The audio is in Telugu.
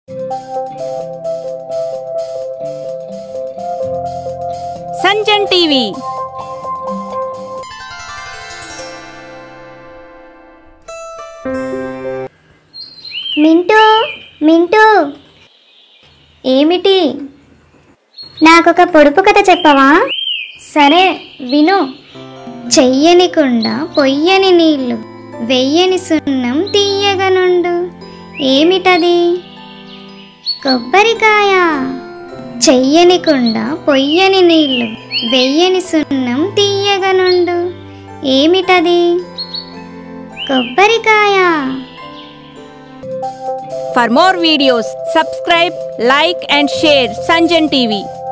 సంజన్ టీవీ మింటూ మింటూ ఏమిటి నాకొక పొడుపు కథ చెప్పవా సరే విను చెయ్యని కుండ పొయ్యని నీళ్లు వెయ్యని సున్నం తీయగనుండు ఏమిటది కొబ్బరికాయ చెయ్యని కుండ పొయ్యని నీళ్లు వెయ్యని సున్నం తీయగనుండు ఏమిటది కొబ్బరికాయ for more videos subscribe like and share Sanjan TV